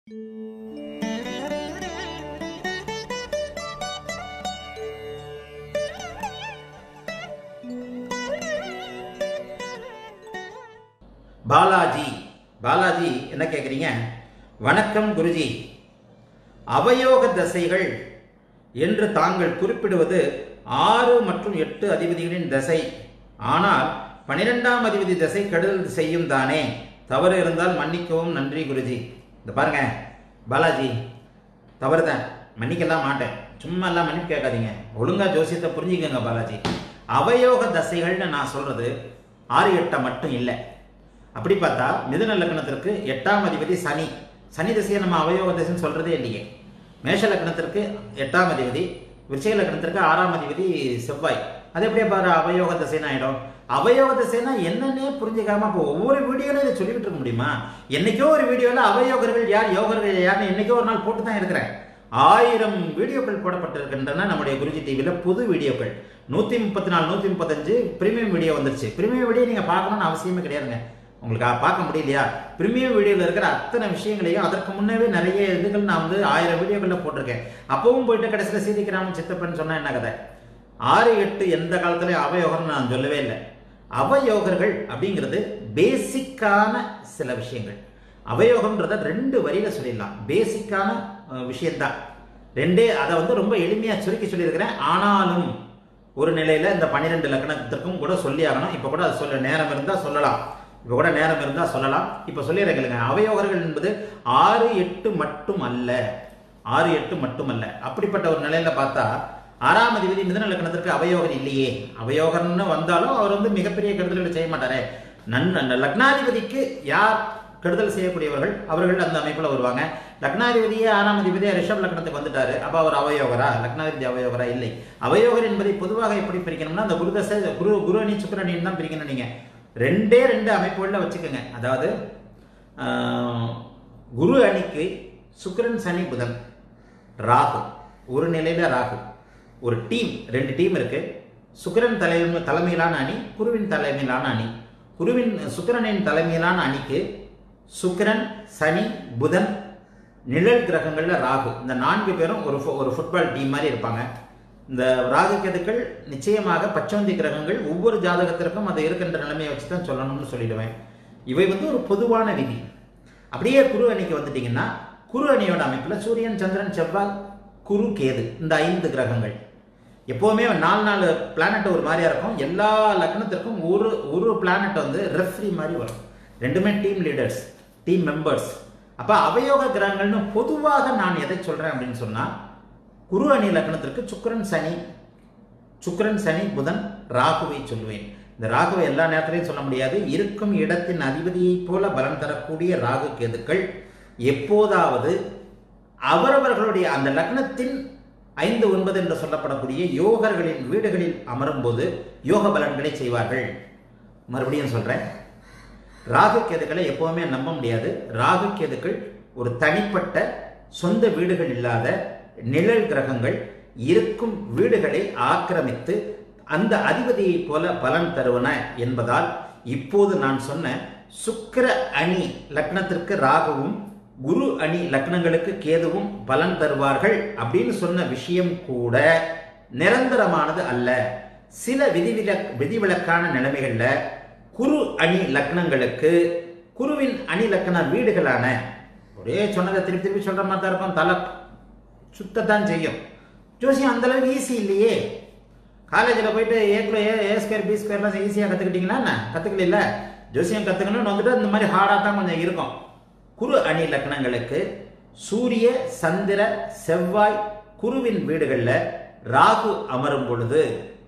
பாலாஜி பாலாஜி என்ன கேட்குறீங்க வணக்கம் குருஜி அவயோக தசைகள் என்று தாங்கள் குறிப்பிடுவது ஆறு மற்றும் எட்டு அதிபதிகளின் தசை ஆனால் பனிரெண்டாம் அதிபதி தசை கெடுதல் செய்யும் தானே தவறு இருந்தால் மன்னிக்கவும் நன்றி குருஜி இந்த பாருங்க பாலாஜி தவறு தான் மன்னிக்கலாம் மாட்டேன் சும்மா எல்லாம் மன்னிப்பு கேட்காதீங்க ஒழுங்கா ஜோசியத்தை புரிஞ்சுக்கங்க பாலாஜி அவயோக தசைகள்னு நான் சொல்றது ஆறு எட்டை மட்டும் இல்லை அப்படி பார்த்தா மிதுன லக்னத்திற்கு எட்டாம் அதிபதி சனி சனி திசையை நம்ம அவயோக திசைன்னு சொல்றதே இல்லையே மேஷ லக்னத்திற்கு எட்டாம் அதிபதி விருச்சிக லக்னத்திற்கு ஆறாம் அதிபதி செவ்வாய் அது எப்படியே பாரு அவயோக திசைன்னு ஆயிடும் அவயோக திசைனா என்னன்னே புரிஞ்சுக்காம இப்போ ஒவ்வொரு வீடியோலையும் இதை சொல்லிக்கிட்டு இருக்க முடியுமா என்னைக்கோ ஒரு வீடியோவில் அவயோகர்கள் யார் யோகர்கள் யார்னு என்னைக்கோ ஒரு நாள் போட்டு தான் இருக்கிறேன் ஆயிரம் வீடியோக்கள் போடப்பட்டிருக்கின்றன நம்முடைய குருஜி டிவியில் புது வீடியோக்கள் நூற்றி முப்பத்தி நாலு நூற்றி முப்பத்தஞ்சு ப்ரீமியம் வீடியோ வந்துருச்சு ப்ரீமியம் வீடியோ நீங்கள் பார்க்கணும்னு அவசியமே கிடையாதுங்க உங்களுக்கு அ- பார்க்க முடியலையா ப்ரீமியம் வீடியோவில் இருக்கிற அத்தனை விஷயங்களையும் அதற்கு முன்னவே நிறைய இதுகள் நான் வந்து ஆயிரம் வீடியோக்களில் போட்டிருக்கேன் அப்பவும் போயிட்டு கடைசியில் சீதிக்கிராமன் சித்தப்பன் சொன்னா என்ன கதை ஆறு எட்டு எந்த காலத்துலயும் அவயோகம்னு நான் சொல்லவே இல்லை அவயோகர்கள் அப்படிங்கிறது பேசிக்கான சில விஷயங்கள் அவயோகம்ன்றத ரெண்டு வரியில சொல்லிடலாம் பேசிக்கான அஹ், விஷயம்தான் ரெண்டே அதை வந்து ரொம்ப எளிமையா சுருக்கி சொல்லியிருக்கிறேன் ஆனாலும் ஒரு நிலையில இந்த பன்னிரெண்டு லக்கணத்திற்கும் கூட சொல்லி ஆகணும் இப்போ கூட அது சொல்ல நேரம் இருந்தால் சொல்லலாம் இப்போ கூட நேரம் இருந்தால் சொல்லலாம் இப்போ சொல்லிடுறேங்க அவயோகர்கள் என்பது ஆறு எட்டு மட்டும் அல்ல ஆறு எட்டு மட்டுமல்ல அப்படிப்பட்ட ஒரு நிலையில பார்த்தா ஆறாம் அதிபதி மிதன லக்னத்திற்கு அவயோகர் இல்லையே அவயோகர்னு வந்தாலும் அவர் வந்து மிகப்பெரிய கெடுதல்களை செய்ய மாட்டாரே நன் அந்த லக்னாதிபதிக்கு யார் கெடுதல் செய்யக்கூடியவர்கள் அவர்கள் அந்த அமைப்புல வருவாங்க லக்னாதிபதியே ஆறாம் அதிபதியே ரிஷப் லக்னத்துக்கு வந்துட்டாரு அப்ப அவர் அவயோகரா லக்னாதிபதி அவயோகரா இல்லை அவயோகர் என்பதை பொதுவாக எப்படி பிரிக்கணும்னா அந்த குருதசை குரு குரு அணி சுக்கிரணின்னு தான் பிரிக்கணும் நீங்க ரெண்டே ரெண்டு அமைப்புகளில் வச்சுக்கோங்க அதாவது ஆஹ், குரு அணிக்கு சுக்கிரன் சனி புதன் ராகு ஒரு நிலையில ராகு ஒரு டீம் ரெண்டு டீம் இருக்கு சுக்கிரன் தலைமை தலைமையிலான அணி குருவின் தலைமையிலான அணி குருவின் சுக்கிரனின் தலைமையிலான அணிக்கு சுக்கிரன் சனி புதன் நிழல் கிரகங்கள்ல ராகு இந்த நான்கு பேரும் ஒரு ஃபு- ஒரு ஃபுட்பால் டீம் மாதிரி இருப்பாங்க இந்த ராகு கேதுக்கள் நிச்சயமாக பச்சோந்தி கிரகங்கள் ஒவ்வொரு ஜாதகத்திற்கும் அது இருக்கின்ற நிலைமையை வச்சு தான் சொல்லணும்னு சொல்லிடுவேன் இவை வந்து ஒரு பொதுவான விதி அப்படியே குரு அணிக்கு வந்துட்டீங்கன்னா குரு அணியோட அமைப்பில் சூரியன் சந்திரன் செவ்வாய் குரு கேது இந்த ஐந்து கிரகங்கள் எப்போவுமே நாலு நாலு பிளானட் ஒரு மாதிரியா இருக்கும் எல்லா லக்னத்திற்கும் ஒரு ஒரு பிளானட் வந்து ரெஃப்ரி மாதிரி வரும் ரெண்டுமே டீம் லீடர்ஸ் டீம் மெம்பர்ஸ் அப்போ அவயோக கிரகங்கள்னு பொதுவாக நான் எதை சொல்றேன் அப்படின்னு சொன்னா குரு அணி லக்னத்திற்கு சுக்கிரன் சனி சுக்கிரன் சனி புதன் ராகுவை சொல்லுவேன் இந்த ராகுவை எல்லா நேரத்திலையும் சொல்ல முடியாது இருக்கும் இடத்தின் அதிபதியைப் போல பலம் தரக்கூடிய ராகு கேதுக்கள் எப்போதாவது அவரவர்களுடைய அந்த லக்னத்தின் ஐந்து ஒன்பது என்று சொல்லப்படக்கூடிய யோகர்களின் வீடுகளில் அமரும்போது யோக பலன்களை செய்வார்கள் மறுபடியும் சொல்றேன் ராகு கேதுக்களை எப்பவுமே நம்ப முடியாது ராகு கேதுக்கள் ஒரு தனிப்பட்ட சொந்த வீடுகள் இல்லாத நிழல் கிரகங்கள் இருக்கும் வீடுகளை ஆக்கிரமித்து அந்த அதிபதியைப் போல பலன் தருவன என்பதால் இப்போது நான் சொன்ன சுக்கிர அணி லக்னத்திற்கு ராகுவும் குரு அணி லக்னங்களுக்கு கேதுவும் பலன் தருவார்கள் அப்படின்னு சொன்ன விஷயம் கூட நிரந்தரமானது அல்ல சில விதிவிலக் விதிவிலக்கான நிலைமைகள்ல குரு அணி லக்னங்களுக்கு குருவின் அணி லக்ன வீடுகளான ஒரே சொன்னதை திருப்பி திருப்பி சொல்ற மாதிரி தான் இருக்கும் தலை சுத்தத்தான் செய்யும் ஜோசியம் அந்த அளவுக்கு ஈஸி இல்லையே காலேஜில் போயிட்டு A kilo A A square B ஸ்கொயர்லாம் ஈஸியாக கற்றுக்கிட்டீங்களா என்ன கற்றுக்கல ஜோசியம் கற்றுக்கணும்னு வந்துட்டு இந்த மாதிரி ஹார்டாக தான் கொஞ்சம் இருக்கும் குரு அணி லக்னங்களுக்கு சூரிய சந்திர செவ்வாய் குருவின் வீடுகளில் ராகு அமரும் பொழுது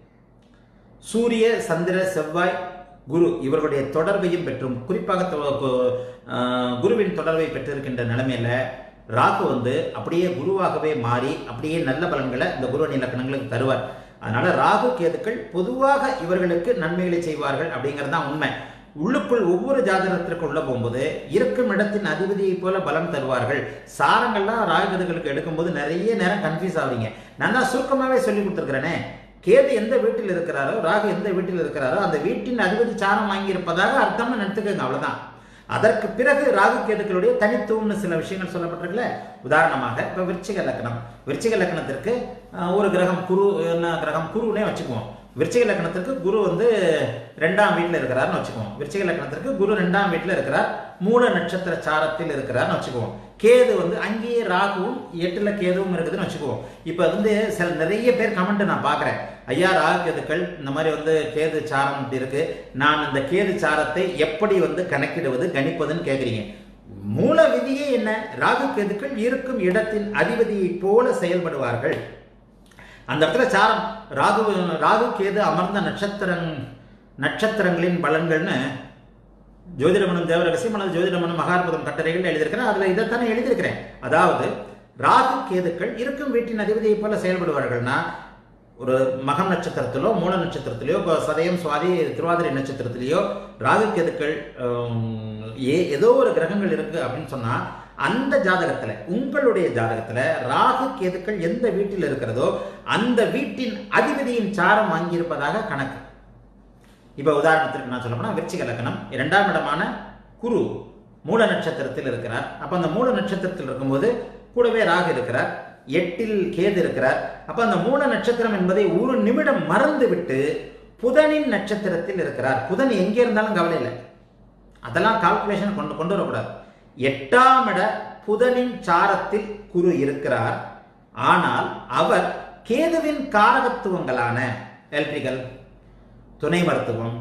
சூரிய சந்திர செவ்வாய் குரு இவர்களுடைய தொடர்பையும் பெற்றும் குறிப்பாக தொ- கு- ஆஹ் குருவின் தொடர்பை பெற்றிருக்கின்ற நிலைமையில ராகு வந்து அப்படியே குருவாகவே மாறி அப்படியே நல்ல பலன்களை இந்த குரு அணி லக்னங்களுக்கு தருவார் அதனால ராகு கேதுக்கள் பொதுவாக இவர்களுக்கு நன்மைகளை செய்வார்கள் அப்படிங்கிறது தான் உண்மை உள்ளுக்குள் ஒவ்வொரு ஜாதகத்திற்கு உள்ள போகும்போது இருக்கும் இடத்தின் அதிபதியைப் போல பலம் தருவார்கள் சாரங்கள்லாம் ராகுகளுக்கு எடுக்கும்போது நிறைய நேரம் கன்ஃபியூஸ் ஆவீங்க நான் தான் சுருக்கமாகவே சொல்லி கொடுத்துருக்கிறேனே கேது எந்த வீட்டில் இருக்கிறாரோ ராகு எந்த வீட்டில் இருக்கிறாரோ அந்த வீட்டின் அதிபதி சாரம் வாங்கி இருப்பதாக அர்த்தம்னு நினைத்துக்கோங்க அவ்வளவுதான் அதற்கு பிறகு ராகு கேதுக்களுடைய தனித்துவம்னு சில விஷயங்கள் சொல்லப்பட்டிருக்குல்ல உதாரணமாக இப்போ விருச்சிக லக்னம் விருச்சிக லக்னத்திற்கு அஹ், ஒரு கிரகம் குரு என்ன கிரகம் குருனே வச்சுக்குவோம் விருச்சிக லக்னத்திற்கு குரு வந்து ரெண்டாம் வீட்டில் இருக்கிறார்னு வச்சுக்குவோம் விருச்சிக லக்னத்திற்கு குரு ரெண்டாம் வீட்டில் இருக்கிறார் மூல நட்சத்திர சாரத்தில் இருக்கிறார்னு வச்சுக்குவோம் கேது வந்து அங்கேயே ராகுவும் எட்டுல கேதுவும் இருக்குதுன்னு வச்சுக்குவோம் இப்போ வந்து சில நிறைய பேர் கமெண்ட் நான் பார்க்குறேன் ஐயா ராகு கேதுக்கள் இந்த மாதிரி வந்து கேது சாரம் இப்படி இருக்கு நான் இந்த கேது சாரத்தை எப்படி வந்து கணக்கிடுவது கணிப்பதுன்னு கேட்குறீங்க மூல விதியே என்ன ராகு கேதுக்கள் இருக்கும் இடத்தின் அதிபதியை போல செயல்படுவார்கள் அந்த இடத்துல சாரம் ராகு ராகு கேது அமர்ந்த நட்சத்திரங் நட்சத்திரங்களின் பலன்கள்னு ஜோதிடமனம் தேவரகசியம் அல்லது ஜோதிடமனம் மகாத்புதம் கட்டுரைகள் எழுதியிருக்கிறேன் அதில் இதைத்தானே எழுதியிருக்கிறேன் அதாவது ராகு கேதுக்கள் இருக்கும் வீட்டின் அதிபதியை போல செயல்படுவார்கள்னா ஒரு மகம் நட்சத்திரத்திலோ மூல நட்சத்திரத்திலேயோ இப்போ சதயம் சுவாதி திருவாதிரை நட்சத்திரத்திலேயோ ராகு கேதுக்கள் ஹம், ஏ ஏதோ ஒரு கிரகங்கள் இருக்கு அப்படின்னு சொன்னா அந்த ஜாதகத்துல உங்களுடைய ஜாதகத்துல ராகு கேதுக்கள் எந்த வீட்டில் இருக்கிறதோ அந்த வீட்டின் அதிபதியின் சாரம் வாங்கியிருப்பதாக கணக்கு இப்போ உதாரணத்திற்கு நான் சொல்ல போனா விருச்சிக லக்னம் இரண்டாம் இடமான குரு மூல நட்சத்திரத்தில் இருக்கிறார் அப்ப அந்த மூல நட்சத்திரத்தில் இருக்கும்போது கூடவே ராகு இருக்கிறார் எட்டில் கேது இருக்கிறார் அப்ப அந்த மூல நட்சத்திரம் என்பதை ஒரு நிமிடம் மறந்து விட்டு புதனின் நட்சத்திரத்தில் இருக்கிறார் புதன் எங்கே இருந்தாலும் கவலை இல்லை அதெல்லாம் கால்குலேஷன் கொண்டு கொண்டு வரக்கூடாது எட்டாம் இட புதனின் சாரத்தில் குரு இருக்கிறார் ஆனால் அவர் கேதுவின் காரகத்துவங்களான எலக்ட்ரிக்கல் துணை மருத்துவம்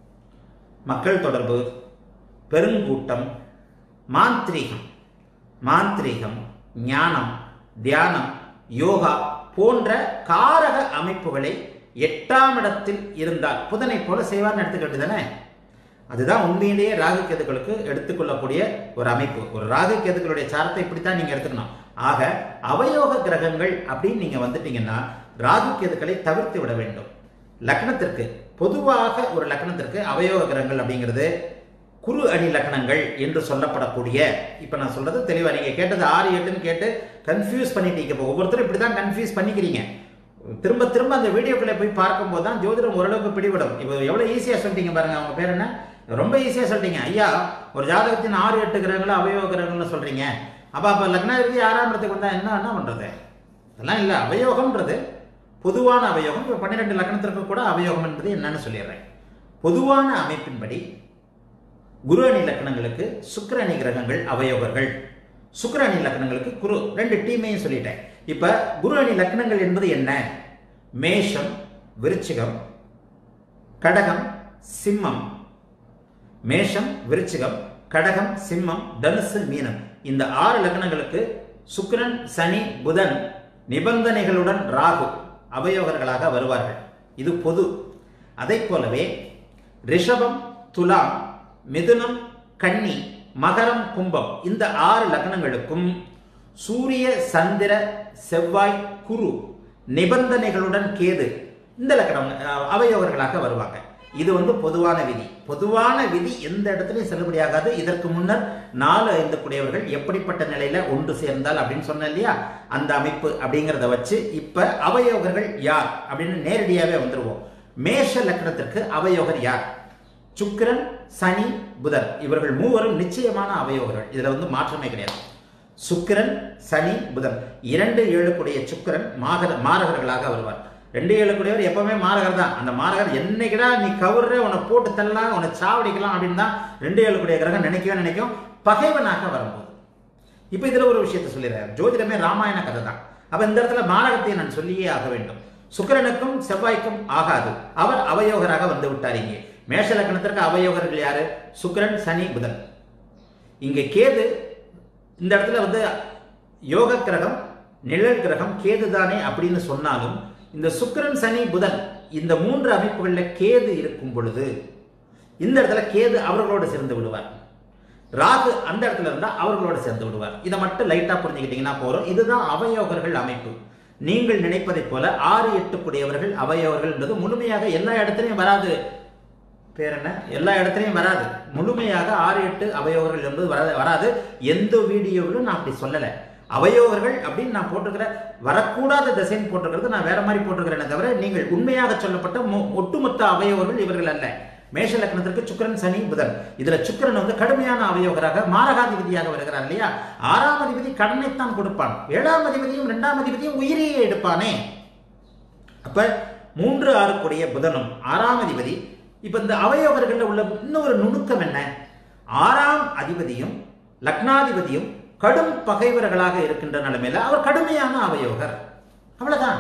மக்கள் தொடர்பு பெருங்கூட்டம் மாந்திரீகம் மாந்திரீகம் ஞானம் தியானம் யோகா போன்ற காரக அமைப்புகளை எட்டாம் இடத்தில் இருந்தால் புதனை போல செய்வார்னு எடுத்துக்க வேண்டியதானே அதுதான் உண்மையிலேயே ராகு கேதுக்களுக்கு எடுத்துக்கொள்ளக்கூடிய ஒரு அமைப்பு ஒரு ராகு கேதுக்களுடைய சாரத்தை இப்படித்தான் நீங்க எடுத்துக்கணும் ஆக அவயோக கிரகங்கள் அப்படின்னு நீங்க வந்துட்டீங்கன்னா ராகு கேதுக்களை தவிர்த்து விட வேண்டும் லக்னத்திற்கு பொதுவாக ஒரு லக்னத்திற்கு அவயோக கிரகங்கள் அப்படிங்கிறது குரு அணி லக்னங்கள் என்று சொல்லப்படக்கூடிய இப்போ நான் சொல்றது தெளிவா நீங்க கேட்டது ஆறு எட்டுன்னு கேட்டு கன்ஃபியூஸ் பண்ணிட்டீங்க இப்போ ஒவ்வொருத்தரும் இப்படி தான் கன்ஃபியூஸ் பண்ணிக்கிறீங்க திரும்ப திரும்ப அந்த வீடியோக்களை போய் பார்க்கும்போது தான் ஜோதிடம் ஓரளவுக்கு பிடிபடும் இப்போ எவ்வளோ ஈஸியாக சொல்லிட்டீங்க பாருங்க அவங்க பேர் என்ன ரொம்ப ஈஸியாக சொல்லிட்டீங்க ஐயா ஒரு ஜாதகத்தின் ஆறு எட்டு கிரகங்களும் அவயோக கிரகங்கள்னு சொல்றீங்க அப்போ அப்போ லக்னாதிபதி ஆறாம் இடத்துக்கு வந்தா என்ன என்ன பண்றது அதெல்லாம் இல்லை அவயோகம்ன்றது பொதுவான அவயோகம் இப்போ பன்னிரெண்டு லக்னத்திற்கு கூட அவயோகம் என்பது என்னன்னு சொல்லிடுறேன் பொதுவான அமைப்பின்படி குரு அணி லக்னங்களுக்கு சுக்கிர அணி கிரகங்கள் அவயோகர்கள் சுக்கிர அணி லக்னங்களுக்கு குரு ரெண்டு டீமையும் சொல்லிட்டேன் இப்ப குரு அணி லக்னங்கள் என்பது என்ன மேஷம் விருச்சிகம் கடகம் சிம்மம் மேஷம் விருச்சிகம் கடகம் சிம்மம் தனுசு மீனம் இந்த ஆறு லக்னங்களுக்கு சுக்கிரன் சனி புதன் நிபந்தனைகளுடன் ராகு அவயோகர்களாக வருவார்கள் இது பொது அதைப் போலவே ரிஷபம் துலாம் மிதுனம் கன்னி மகரம் கும்பம் இந்த ஆறு லக்னங்களுக்கும் சூரிய சந்திர செவ்வாய் குரு நிபந்தனைகளுடன் கேது இந்த லக்னம் அஹ், அவயோகர்களாக வருவாங்க இது வந்து பொதுவான விதி பொதுவான விதி எந்த இடத்துலையும் செல்லுபடியாகாது இதற்கு முன்னர் நாலு ஐந்து கூடியவர்கள் எப்படிப்பட்ட நிலையில ஒன்று சேர்ந்தால் அப்படின்னு சொன்னேன் இல்லையா அந்த அமைப்பு அப்படிங்கிறத வச்சு இப்ப அவயோகர்கள் யார் அப்படின்னு நேரடியாவே வந்துருவோம் மேஷ லக்னத்திற்கு அவயோகர் யார் சுக்கிரன் சனி புதன் இவர்கள் மூவரும் நிச்சயமான அவயோகர்கள் இதுல வந்து மாற்றமே கிடையாது சுக்கிரன் சனி புதன் இரண்டு ஏழுக்குடைய சுக்கிரன் மாகர மாரகர்களாக வருவார் ரெண்டு ஏழுக்குடையவர் எப்பவுமே மாரகர் தான் அந்த மாரகர் என்னைக்குடா நீ கவுர்ற உன்னை போட்டு தள்ளலாம் உன்னை சாவடிக்கலாம் அப்படின்னு தான் ரெண்டு ஏழுக்குடைய கிரகம் நினைக்கவே நினைக்கும் பகைவனாக வரும்போது இப்போ இதுல ஒரு விஷயத்தை சொல்லிடுறாரு ஜோதிடமே ராமாயண கதை தான் அப்ப இந்த இடத்துல மாரகத்தை நான் சொல்லியே ஆக வேண்டும் சுக்கிரனுக்கும் செவ்வாய்க்கும் ஆகாது அவர் அவயோகராக வந்து விட்டார் இங்கே மேஷ லக்னத்திற்கு அவயோகர்கள் யாரு சுக்கிரன் சனி புதன் இங்கே கேது இந்த இடத்துல வந்து யோக கிரகம் நிழல் கிரகம் கேது தானே அப்படின்னு சொன்னாலும் இந்த சுக்கிரன் சனி புதன் இந்த மூன்று அமைப்புகளில் கேது இருக்கும் பொழுது இந்த இடத்துல கேது அவர்களோடு சேர்ந்து விடுவார் ராகு அந்த இடத்துல இருந்தா அவர்களோடு சேர்ந்து விடுவார் இதை மட்டும் லைட்டா புரிஞ்சுக்கிட்டீங்கன்னா போறோம் இதுதான் அவயோகர்கள் அமைப்பு நீங்கள் நினைப்பதைப் போல ஆறு எட்டு கூடியவர்கள் அவயோகர்கள் என்பது முழுமையாக எல்லா இடத்துலையும் வராது பேர் என்ன எல்லா இடத்துலையும் வராது முழுமையாக ஆறு எட்டு அவயோகர்கள் என்பது வராது வராது எந்த வீடியோவிலும் நான் அப்படி சொல்லலை அவயோகர்கள் அப்படின்னு நான் போட்டிருக்கிற வரக்கூடாத திசைன்னு போட்டிருக்கிறது நான் வேற மாதிரி போட்டிருக்கிறேனே தவிர நீங்கள் உண்மையாக சொல்லப்பட்ட மொ- ஒட்டுமொத்த அவயோகர்கள் இவர்கள் அல்ல மேஷ லக்னத்திற்கு சுக்கிரன் சனி புதன் இதுல சுக்கிரன் வந்து கடுமையான அவயோகராக மாரகாதிபதியாக வருகிறார் இல்லையா ஆறாம் அதிபதி கடனைத்தான் கொடுப்பான் ஏழாம் அதிபதியும் இரண்டாம் அதிபதியும் உயிரையே எடுப்பானே அப்ப மூன்று ஆறு கூடிய புதனும் ஆறாம் அதிபதி இப்ப இந்த அவயோகர்கள்ல உள்ள இன்னொரு நுணுக்கம் என்ன ஆறாம் அதிபதியும் லக்னாதிபதியும் கடும் பகைவர்களாக இருக்கின்ற நிலைமையில அவர் கடுமையான அவயோகர் அவ்வளவுதான்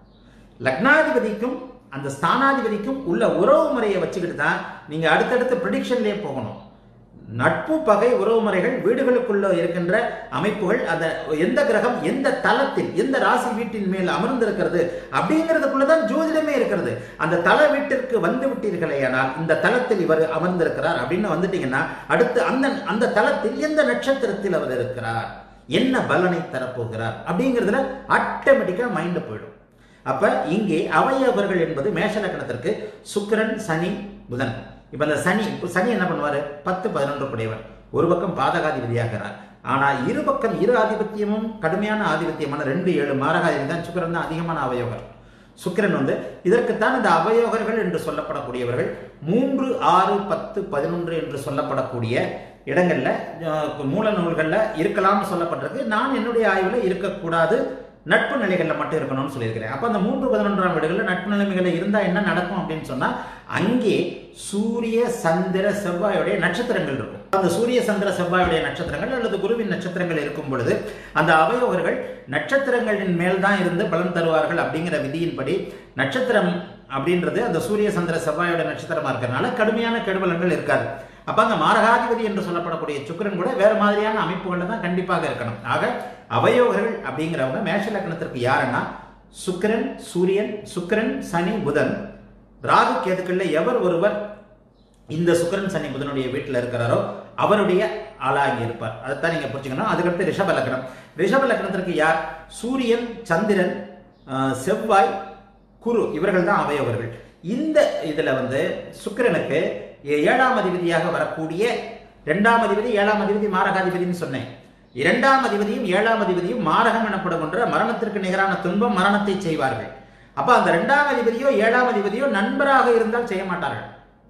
லக்னாதிபதிக்கும் அந்த ஸ்தானாதிபதிக்கும் உள்ள உறவு முறையை வச்சுக்கிட்டு தான் நீங்க அடுத்தடுத்த ப்ரிடிக்ஷன்லயே போகணும் நட்பு பகை உறவு முறைகள் வீடுகளுக்குள்ள இருக்கின்ற அமைப்புகள் அந்த எந்த கிரகம் எந்த தளத்தில் எந்த ராசி வீட்டின் மேல் அமர்ந்திருக்கிறது அப்படிங்கிறதுக்குள்ள தான் ஜோதிடமே இருக்கிறது அந்த தல வீட்டிற்கு வந்து விட்டீர்களேயானால் இந்த தளத்தில் இவர் அமர்ந்திருக்கிறார் அப்படின்னு வந்துட்டீங்கன்னா அடுத்து அந்த அந்த தளத்தில் எந்த நட்சத்திரத்தில் அவர் இருக்கிறார் என்ன பலனை தரப்போகிறார் அப்படிங்கிறதுல ஆட்டோமேட்டிக்கா மைண்ட் போயிடும் அப்ப இங்கே அவையவர்கள் என்பது மேஷ லக்னத்திற்கு சுக்கிரன் சனி புதன் இப்ப இந்த சனி இப்ப சனி என்ன பண்ணுவாரு பத்து பதினொன்று கூடியவர் ஒரு பக்கம் பாதகாதிபதியாகிறார் ஆனா இரு பக்கம் இரு ஆதிபத்தியமும் கடுமையான ஆதிபத்தியமான ரெண்டு ஏழு மாரகாதிபதி தான் சுக்கிரன் தான் அதிகமான அவயோகர் சுக்கிரன் வந்து இதற்குத்தான் இந்த அவயோகர்கள் என்று சொல்லப்படக்கூடியவர்கள் மூன்று ஆறு பத்து பதினொன்று என்று சொல்லப்படக்கூடிய இடங்கள்ல அஹ், மூல நூல்கள்ல இருக்கலாம்னு சொல்லப்பட்டிருக்கு நான் என்னுடைய ஆய்வுல இருக்கக்கூடாது நட்பு நிலைகளில் மட்டும் இருக்கணும்னு சொல்லியிருக்கிறேன் அப்போ அந்த மூன்று பதினொன்றாம் வீடுகளில் நட்பு நிலைமைகளில் இருந்தால் என்ன நடக்கும் அப்படின்னு சொன்னால் அங்கே சூரிய சந்திர செவ்வாயுடைய நட்சத்திரங்கள் இருக்கும் அந்த சூரிய சந்திர செவ்வாயுடைய நட்சத்திரங்கள் அல்லது குருவின் நட்சத்திரங்கள் இருக்கும் பொழுது அந்த அவயவர்கள் நட்சத்திரங்களின் மேல் தான் இருந்து பலன் தருவார்கள் அப்படிங்கிற விதியின்படி நட்சத்திரம் அப்படின்றது அந்த சூரிய சந்திர செவ்வாயோட நட்சத்திரமா இருக்கிறதுனால கடுமையான கெடுபலன்கள் இருக்காது அப்ப அங்க மாரகாதிபதி என்று சொல்லப்படக்கூடிய சுக்கிரன் கூட வேற மாதிரியான அமைப்புகள்ல தான் கண்டிப்பாக இருக்கணும் ஆக அவயோகர்கள் அப்படிங்கிறவங்க மேஷ லக்னத்திற்கு யாருன்னா சுக்கிரன் சூரியன் சுக்கிரன் சனி புதன் ராகு கேதுக்கள்ல எவர் ஒருவர் இந்த சுக்கிரன் சனி புதனுடைய வீட்டில் இருக்கிறாரோ அவருடைய ஆளாகி இருப்பார் அதைத்தான் நீங்க புரிஞ்சுக்கணும் அதுக்கடுத்து ரிஷப லக்னம் ரிஷப லக்னத்திற்கு யார் சூரியன் சந்திரன் ஆஹ், செவ்வாய் குரு இவர்கள் தான் அவயவர்கள் இந்த இதுல வந்து சுக்கிரனுக்கு ஏ- ஏழாம் அதிபதியாக வரக்கூடிய இரண்டாம் அதிபதி ஏழாம் அதிபதி மாரகாதிபதினு சொன்னேன் இரண்டாம் அதிபதியும் ஏழாம் அதிபதியும் மாரகம் எனப்படுகின்ற மரணத்திற்கு நிகரான துன்பம் மரணத்தை செய்வார்கள் அப்ப அந்த இரண்டாம் அதிபதியோ ஏழாம் அதிபதியோ நண்பராக இருந்தால் செய்ய மாட்டார்கள்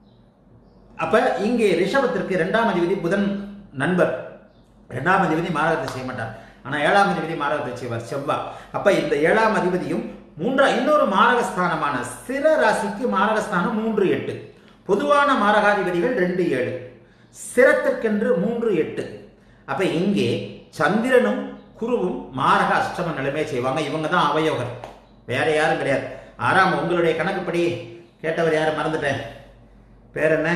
அப்ப இங்கே ரிஷபத்திற்கு இரண்டாம் அதிபதி புதன் நண்பர் இரண்டாம் அதிபதி மாரகத்தை செய்ய மாட்டார் ஆனா ஏழாம் அதிபதி மாரகத்தை செய்வார் செவ்வாய் அப்ப இந்த ஏழாம் அதிபதியும் மூன்றா இன்னொரு மாரகஸ்தானமான ஸ்திர ராசிக்கு மாரகஸ்தானம் மூன்று எட்டு பொதுவான மாரகாதிபதிகள் ரெண்டு ஏழு ஸ்திரத்திற்கென்று மூன்று எட்டு அப்ப இங்கே சந்திரனும் குருவும் மாரக அஷ்டம நிலைமை செய்வாங்க இவங்க தான் அவயோகர் வேற யாரும் கிடையாது ஆறாம் உங்களுடைய கணக்குப்படி கேட்டவர் யாரும் மறந்துட்டேன் பேர் என்ன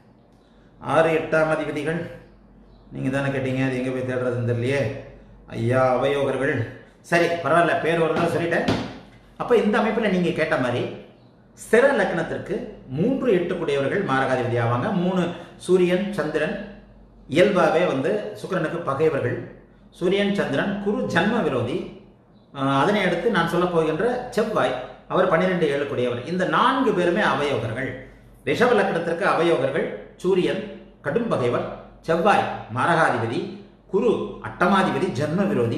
ஆறு எட்டாம் அதிபதிகள் நீங்கள் தானே கேட்டீங்க அது எங்கே போய் தேடுறதுன்னு தெரியலையே ஐயா அவயோகர்கள் சரி பரவாயில்ல பேர் ஒரு நாள் சொல்லிட்டேன் அப்போ இந்த அமைப்பில் நீங்கள் கேட்ட மாதிரி ஸ்திர லக்னத்திற்கு மூன்று எட்டுக்குடையவர்கள் மாரகாதிபதி ஆவாங்க மூணு சூரியன் சந்திரன் இயல்பாகவே வந்து சுக்கிரனுக்கு பகைவர்கள் சூரியன் சந்திரன் குரு ஜன்ம விரோதி ஆஹ் அதனை அடுத்து நான் சொல்ல போகின்ற செவ்வாய் அவர் பன்னிரெண்டு ஏழுக்குடையவர் இந்த நான்கு பேருமே அவயோகர்கள் ரிஷப லக்னத்திற்கு அவயோகர்கள் சூரியன் கடும் பகைவர் செவ்வாய் மாரகாதிபதி குரு அட்டமாதிபதி ஜன்ம விரோதி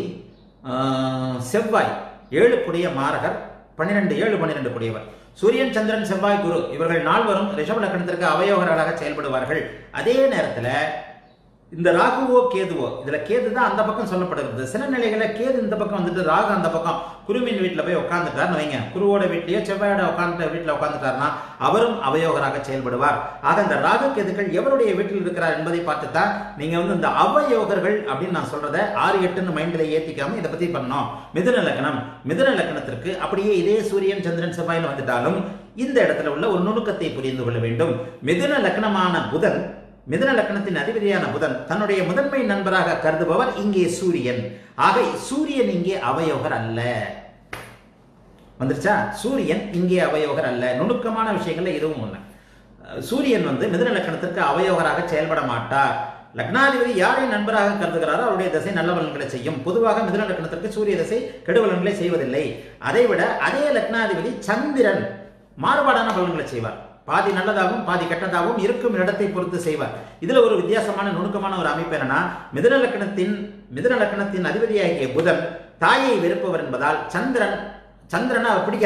ஆஹ் செவ்வாய் ஏழுக்குடைய மாரகர் பன்னிரெண்டு ஏழு பன்னிரெண்டு கூடியவர் சூரியன் சந்திரன் செவ்வாய் குரு இவர்கள் நால்வரும் ரிஷப லக்னத்திற்கு அவயோகர்களாக செயல்படுவார்கள் அதே நேரத்தில் இந்த ராகுவோ கேதுவோ இதுல கேது தான் அந்த பக்கம் சொல்லப்படுகிறது சில நிலைகளில் கேது இந்த பக்கம் வந்துட்டு ராகு அந்த பக்கம் குருவின் வீட்டில் போய் உட்காந்துட்டார்னு வைங்க குருவோட வீட்லயோ செவ்வாயோட உட்காந்து வீட்டில் உட்காந்துட்டார்னா அவரும் அவயோகராக செயல்படுவார் ஆக இந்த ராகு கேதுக்கள் எவருடைய வீட்டில் இருக்கிறார் என்பதை பார்த்து தான் நீங்க வந்து இந்த அவயோகர்கள் அப்படின்னு நான் சொல்றதை ஆறு எட்டுன்னு மைண்டில் ஏத்திக்காம இதை பத்தி பண்ணோம் மிதுன லக்னம் மிதுன லக்னத்திற்கு அப்படியே இதே சூரியன் சந்திரன் செவ்வாய்னு வந்துட்டாலும் இந்த இடத்துல உள்ள ஒரு நுணுக்கத்தை புரிந்து கொள்ள வேண்டும் மிதுன லக்னமான புதன் மிதுன லக்னத்தின் அதிபதியான புதன் தன்னுடைய முதன்மை நண்பராக கருதுபவர் இங்கே சூரியன் ஆக சூரியன் இங்கே அவயோகர் அல்ல வந்துருச்சா சூரியன் இங்கே அவயோகர் அல்ல நுணுக்கமான விஷயங்கள்ல இதுவும் ஒண்ணு அஹ் சூரியன் வந்து மிதுன லக்னத்திற்கு அவயோகராக செயல்பட மாட்டார் லக்னாதிபதி யாரை நண்பராக கருதுகிறாரோ அவருடைய திசை நல்ல பலன்களை செய்யும் பொதுவாக மிதுன லக்னத்திற்கு சூரிய திசை கெடுபலன்களை செய்வதில்லை அதைவிட அதே லக்னாதிபதி சந்திரன் மாறுபாடான பலன்களை செய்வார் பாதி நல்லதாகவும் பாதி கெட்டதாகவும் இருக்கும் இடத்தை பொறுத்து செய்வார் இதுல ஒரு வித்தியாசமான நுணுக்கமான ஒரு அமைப்பு என்னன்னா மிதுன லக்னத்தின் மிதுன லக்னத்தின் அதிபதியாகிய புதன் தாயை வெறுப்பவர் என்பதால் சந்திரன் சந்திரனை அவர் பிடிக்காது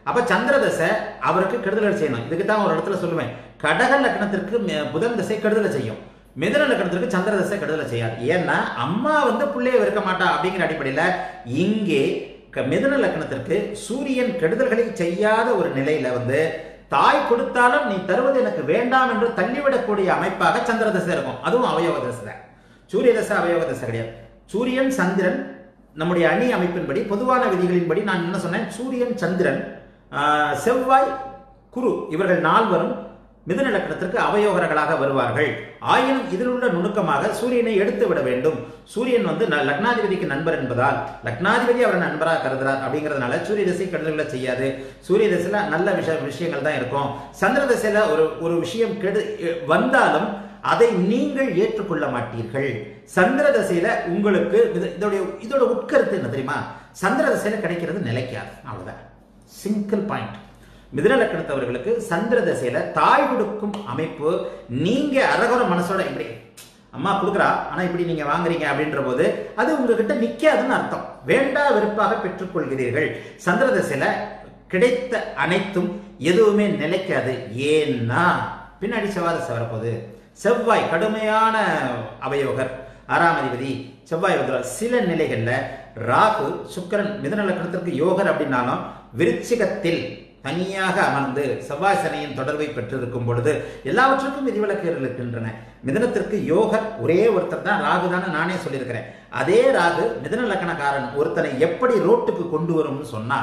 அப்ப சந்திர தசை அவருக்கு கெடுதல் செய்யணும் இதுக்கு தான் ஒரு இடத்துல சொல்லுவேன் கடக லக்னத்திற்கு மே- புதன் திசை கெடுதலை செய்யும் மிதுன லக்னத்திற்கு சந்திர தசை கெடுதலை செய்யாது ஏன்னா அம்மா வந்து பிள்ளைய வெறுக்க மாட்டா அப்படிங்கிற அடிப்படையில இங்கே க- மிதுன லக்னத்திற்கு சூரியன் கெடுதல்களை செய்யாத ஒரு நிலையில வந்து தாய் கொடுத்தாலும் நீ தருவது எனக்கு வேண்டாம் என்று தள்ளிவிடக்கூடிய அமைப்பாக சந்திர தசை இருக்கும் அதுவும் அவயோக தசை தான் சூரிய தசை அவயோக தசை கிடையாது சூரியன் சந்திரன் நம்முடைய அணி அமைப்பின்படி பொதுவான விதிகளின்படி நான் என்ன சொன்னேன் சூரியன் சந்திரன் ஆஹ், செவ்வாய் குரு இவர்கள் நால்வரும் மிதுன லக்னத்திற்கு அவயோகர்களாக வருவார்கள் ஆயினும் இதில் உள்ள நுணுக்கமாக சூரியனை எடுத்து விட வேண்டும் சூரியன் வந்து ந- லக்னாதிபதிக்கு நண்பர் என்பதால் லக்னாதிபதி அவரை நண்பராக கருதுறார் அப்படிங்கிறதுனால சூரிய திசை கெடுதல்களை செய்யாது சூரிய திசையில நல்ல விஷய விஷயங்கள் தான் இருக்கும் சந்திர திசையில ஒரு ஒரு விஷயம் கெடு வந்தாலும் அதை நீங்கள் ஏற்றுக்கொள்ள மாட்டீர்கள் சந்திர தசையில உங்களுக்கு இது- இதோடைய இதோட உட்கருத்து என்ன தெரியுமா சந்திர தசையில கிடைக்கிறது நிலைக்காது அவ்வளவுதான் சிங்கிள் பாயிண்ட் மிதுன லக்கணத்தவர்களுக்கு சந்திர தசையில தாய் கொடுக்கும் அமைப்பு நீங்க அரகுர மனசோட இப்படி அம்மா கொடுக்குறா ஆனா இப்படி நீங்க வாங்குறீங்க அப்படின்ற போது அது உங்ககிட்ட நிக்காதுன்னு அர்த்தம் வேண்டா வெறுப்பாக பெற்றுக்கொள்கிறீர்கள் சந்திர தசையில கிடைத்த அனைத்தும் எதுவுமே நிலைக்காது ஏன்னா பின்னாடி செவ்வாய் தசை வரப்போகுது செவ்வாய் கடுமையான அவயோகர் ஆறாம் அதிபதி செவ்வாய் வந்துடுவார் சில நிலைகள்ல ராகு சுக்கிரன் மிதுன லக்னத்திற்கு யோகர் அப்படின்னாலும் விருச்சிகத்தில் தனியாக அமர்ந்து செவ்வாய் சனியின் தொடர்பை பெற்றிருக்கும் பொழுது எல்லாவற்றுக்கும் விதிவிலக்குகள் இருக்கின்றன மிதனத்திற்கு யோகர் ஒரே ஒருத்தர் தான் ராகு தானே நானே சொல்லியிருக்கிறேன் அதே ராகு மிதன லக்கணக்காரன் ஒருத்தனை எப்படி ரோட்டுக்கு கொண்டு வரும்னு சொன்னா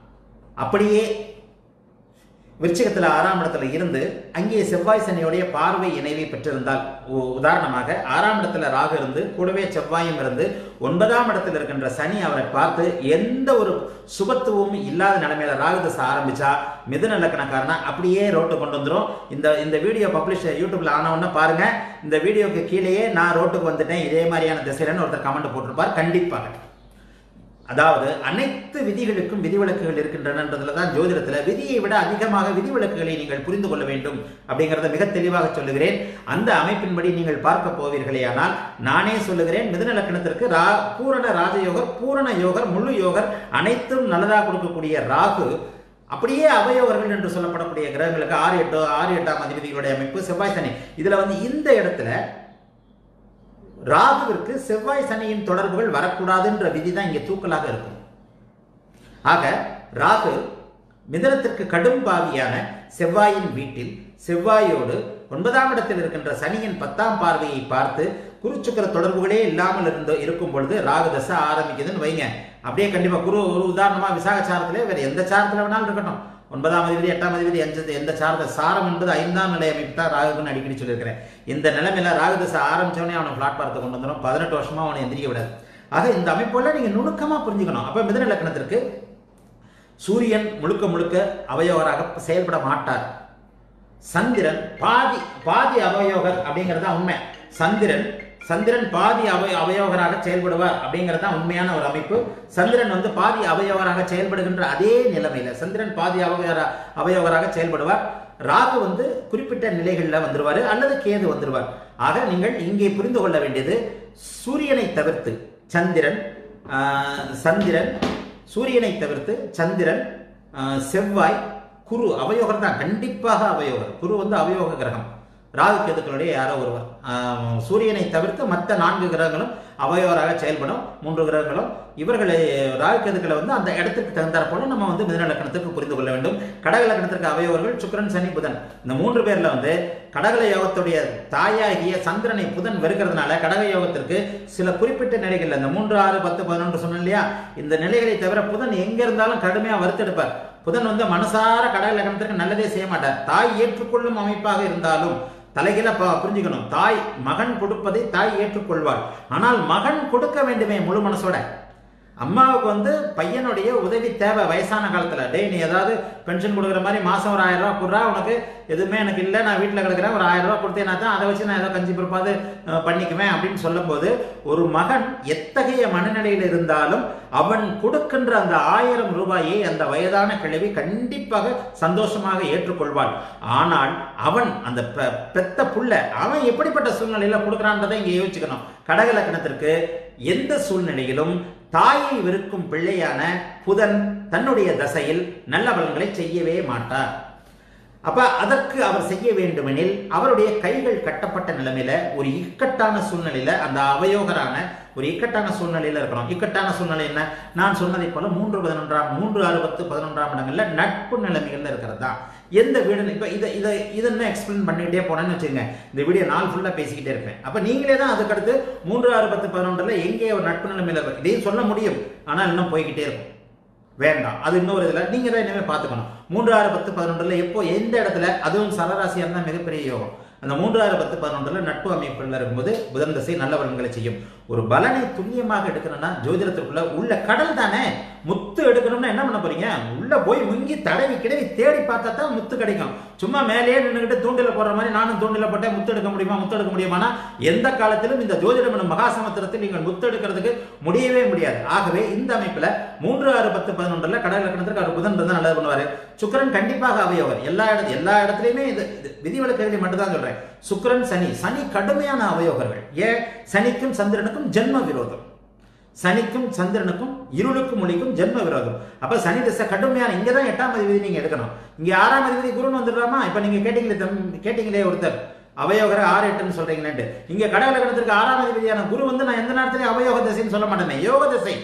அப்படியே விருச்சிகத்துல ஆறாம் இடத்துல இருந்து அங்கே செவ்வாய் சனியுடைய பார்வை இணைவை பெற்றிருந்தால் உ- உதாரணமாக ஆறாம் இடத்துல ராகு இருந்து கூடவே செவ்வாயும் இருந்து ஒன்பதாம் இடத்துல இருக்கின்ற சனி அவரை பார்த்து எந்த ஒரு சுபத்துவமும் இல்லாத நிலைமையில ராகு தசை ஆரம்பிச்சா மிதுன லக்கணக்காரனா அப்படியே ரோட்டு கொண்டு வந்துரும் இந்த இந்த வீடியோ பப்ளிஷ் யூடியூப்ல ஆன உடனே பாருங்க இந்த வீடியோக்கு கீழேயே நான் ரோட்டுக்கு வந்துட்டேன் இதே மாதிரியான திசையிலன்னு ஒருத்தர் கமெண்ட் போட்டிருப்பார் கண்டிப்பாக அதாவது அனைத்து விதிகளுக்கும் விதிவிலக்குகள் இருக்கின்றனன்றதுல தான் ஜோதிடத்துல விதியை விட அதிகமாக விதிவிலக்குகளை நீங்கள் புரிந்து கொள்ள வேண்டும் அப்படிங்கறத மிக தெளிவாக சொல்லுகிறேன் அந்த அமைப்பின்படி நீங்கள் பார்க்க போவீர்களேயானால் நானே சொல்லுகிறேன் மிதுன லக்கணத்திற்கு ரா பூரண ராஜயோகர் பூரண யோகர் முழு யோகர் அனைத்தும் நல்லதாக கொடுக்கக்கூடிய ராகு அப்படியே அவயோகர்கள் என்று சொல்லப்படக்கூடிய கிரகங்களுக்கு ஆறு எட்டு ஆறு எட்டாம் அதிபதிகளுடைய அமைப்பு செவ்வாய் சனி இதுல வந்து இந்த இடத்துல ராகுவிற்கு செவ்வாய் சனியின் தொடர்புகள் வரக்கூடாதுன்ற விதி தான் இங்கே தூக்கலாக இருக்கும் ஆக ராகு மிதனத்திற்கு கடும் பாவியான செவ்வாயின் வீட்டில் செவ்வாயோடு ஒன்பதாம் இடத்தில் இருக்கின்ற சனியின் பத்தாம் பார்வையை பார்த்து குருச்சுக்கர தொடர்புகளே இல்லாமல் இருந்து இருக்கும் பொழுது ராகு தசை ஆரம்பிக்குதுன்னு வைங்க அப்படியே கண்டிப்பா குரு ஒரு உதாரணமா விசாக சாரத்திலே வேற எந்த சாரத்துல வேணாலும் இருக்கட்டும் ஒன்பதாம் அதிபதி எட்டாம் அதிபதி எந்த எந்த சாரத சாரம் என்பது ஐந்தாம் நிலை அமைப்பு தான் ராகுக்குன்னு அடிக்கடி சொல்லியிருக்கிறேன் இந்த நிலைமையில ராகு தசை ஆரம்பிச்சவனே அவனை பிளாட்பாரத்தை கொண்டு வந்துடும் பதினெட்டு வருஷமா அவனை எந்திரிக்க விடாது ஆக இந்த அமைப்பெல்லாம் நீங்க நுணுக்கமா புரிஞ்சுக்கணும் அப்ப மிதன லக்கணத்திற்கு சூரியன் முழுக்க முழுக்க அவயோகராக செயல்பட மாட்டார் சந்திரன் பாதி பாதி அவயோகர் அப்படிங்கிறது தான் உண்மை சந்திரன் சந்திரன் பாதி அவ அவயோகராக செயல்படுவார் அப்படிங்கிறது தான் உண்மையான ஒரு அமைப்பு சந்திரன் வந்து பாதி அவயோகராக செயல்படுகின்ற அதே நிலைமையில சந்திரன் பாதி அவயோகரா அவயோகராக செயல்படுவார் ராகு வந்து குறிப்பிட்ட நிலைகளில் வந்துருவார் அல்லது கேது வந்துருவார் ஆக நீங்கள் இங்கே புரிந்து கொள்ள வேண்டியது சூரியனை தவிர்த்து சந்திரன் ஆஹ், சந்திரன் சூரியனை தவிர்த்து சந்திரன் ஆஹ், செவ்வாய் குரு அவயோகர் தான் கண்டிப்பாக அவயோகர் குரு வந்து அவயோக கிரகம் ராகு கேதுக்களுடைய யாரோ ஒருவர் ஆஹ், சூரியனை தவிர்த்து மற்ற நான்கு கிரகங்களும் அவயோகராக செயல்படும் மூன்று கிரகங்களும் இவர்களை ராகு கேதுக்களை வந்து அந்த இடத்துக்கு தகுந்தாற் போல நம்ம வந்து மிதன லக்கணத்துக்கு புரிந்து கொள்ள வேண்டும் கடக லக்கணத்திற்கு அவயோகர்கள் சுக்கிரன் சனி புதன் இந்த மூன்று பேர்ல வந்து கடகல யோகத்துடைய தாயாகிய சந்திரனை புதன் வெறுக்கிறதுனால கடக யோகத்திற்கு சில குறிப்பிட்ட நிலைகள்ல இந்த மூன்று ஆறு பத்து பதினொன்று சொன்னேன் இல்லையா இந்த நிலைகளை தவிர புதன் எங்க இருந்தாலும் கடுமையா வறுத்தெடுப்பார் புதன் வந்து மனசார கடக லக்னத்திற்கு நல்லதே செய்ய மாட்டார் தாய் ஏற்றுக்கொள்ளும் அமைப்பாக இருந்தாலும் தலைகீழ ப- புரிஞ்சுக்கணும் தாய் மகன் கொடுப்பதை தாய் ஏற்றுக்கொள்வாள் ஆனால் மகன் கொடுக்க வேண்டுமே முழு மனசோட அம்மாவுக்கு வந்து பையனுடைய உதவி தேவை வயசான காலத்துல டேய் நீ ஏதாவது பென்ஷன் கொடுக்குற மாதிரி மாசம் ஒரு ஆயிரம் ரூபாய் கொடுறா உனக்கு எதுவுமே எனக்கு இல்லை நான் வீட்டில் கிடக்கிறேன் ஒரு ஆயிரம் ரூபாய் கொடுத்தேன்னா தான் அதை வச்சு நான் ஏதோ கஞ்சி பிற்பாது அஹ், பண்ணிக்குவேன் அப்படின்னு சொல்லும்போது ஒரு மகன் எத்தகைய மனநிலையில் இருந்தாலும் அவன் கொடுக்கின்ற அந்த ஆயிரம் ரூபாயை அந்த வயதான கிழவி கண்டிப்பாக சந்தோஷமாக ஏற்றுக்கொள்வாள் ஆனால் அவன் அந்த பெ- பெத்த புள்ள அவன் எப்படிப்பட்ட சூழ்நிலையில கொடுக்குறான்றதை இங்க யோசிச்சுக்கணும் கடக லக்கணத்திற்கு எந்த சூழ்நிலையிலும் தாயை வெறுக்கும் பிள்ளையான புதன் தன்னுடைய தசையில் நல்ல பலன்களை செய்யவே மாட்டார் அப்ப அதற்கு அவர் செய்ய வேண்டுமெனில் அவருடைய கைகள் கட்டப்பட்ட நிலைமையில ஒரு இக்கட்டான சூழ்நிலையில அந்த அவயோகரான ஒரு இக்கட்டான சூழ்நிலையில இருக்கணும் இக்கட்டான சூழ்நிலை என்ன நான் சொன்னதை போல மூன்று பதினொன்றாம் மூன்று ஆறு பத்து பதினொன்றாம் இடங்கள்ல நட்பு நிலைமைகள்ல இருக்கிறது தான் எந்த வீடு இப்போ இதை இதை இதென்ன எக்ஸ்பிளைன் பண்ணிக்கிட்டே போனேன்னு வச்சுக்கோங்க இந்த வீடியோ நாள் ஃபுல்லாக பேசிக்கிட்டே இருப்பேன் அப்போ நீங்களே தான் அதுக்கடுத்து மூன்று ஆறு பத்து பதினொன்றில் எங்கே ஒரு நட்பு நிலைமையில் இருக்கும் இதையும் சொல்ல முடியும் ஆனால் இன்னும் போய்கிட்டே இருக்கும் வேண்டாம் அது இன்னொரு இதில் நீங்கள் தான் இனிமேல் பார்த்துக்கணும் மூன்று ஆறு பத்து பதினொன்றில் எப்போ எந்த இடத்துல அதுவும் சரராசியாக இருந்தால் மிகப்பெரிய யோகம் அந்த மூன்று ஆறு பத்து பதினொன்றில் நட்பு அமைப்புல இருக்கும்போது புதன் தசை நல்ல பலன்களை செய்யும் ஒரு பலனை துல்லியமாக எடுக்கணும்னா ஜோதிடத்துக்குள்ள உள்ள கடல் தானே முத்து எடுக்கணும்னா என்ன பண்ண போறீங்க உள்ள போய் முங்கி தடவி கிடவி தேடி பார்த்தா தான் முத்து கிடைக்கும் சும்மா மேலேயே நின்றுக்கிட்டு தூண்டில போடுற மாதிரி நானும் தூண்டில போட்டேன் முத்து எடுக்க முடியுமா முத்து எடுக்க முடியுமானா எந்த காலத்திலும் இந்த ஜோதிடம் எனும் மகாசமுத்திரத்தில் நீங்கள் முத்து எடுக்கிறதுக்கு முடியவே முடியாது ஆகவே இந்த அமைப்புல மூன்று ஆறு பத்து பதினொன்றுல கடல் லக்கணத்திற்கு அவர் புதன் தான் நல்லது பண்ணுவாரு சுக்கிரன் கண்டிப்பாக அவயோகர் எல்லா இடத்து எல்லா இடத்துலையுமே இது இது விதிவிலக்குகளை மட்டும் தான் சொல்றேன் சுக்கிரன் சனி சனி கடுமையான அவயோகர்கள் ஏன் சனிக்கும் சந்திரனுக்கும் ஜென்ம விரோதம் சனிக்கும் சந்திரனுக்கும் இருளுக்கும் ஒளிக்கும் ஜென்ம விரோதம் அப்ப சனி திசை கடுமையான இங்க தான் எட்டாம் அதிபதி நீங்க எடுக்கணும் இங்க ஆறாம் அதிபதி குருன்னு வந்துடலாமா இப்ப நீங்க கேட்டீங்களே தம்- கேட்டீங்களே ஒருத்தர் அவயோகர ஆறு எட்டுன்னு சொல்றீங்களேன்ட்டு இங்க கடக லக்னத்திற்கு ஆறாம் அதிபதியான குரு வந்து நான் எந்த நேரத்திலையும் அவயோக திசைன்னு சொல்ல மாட்டேனே யோக திசை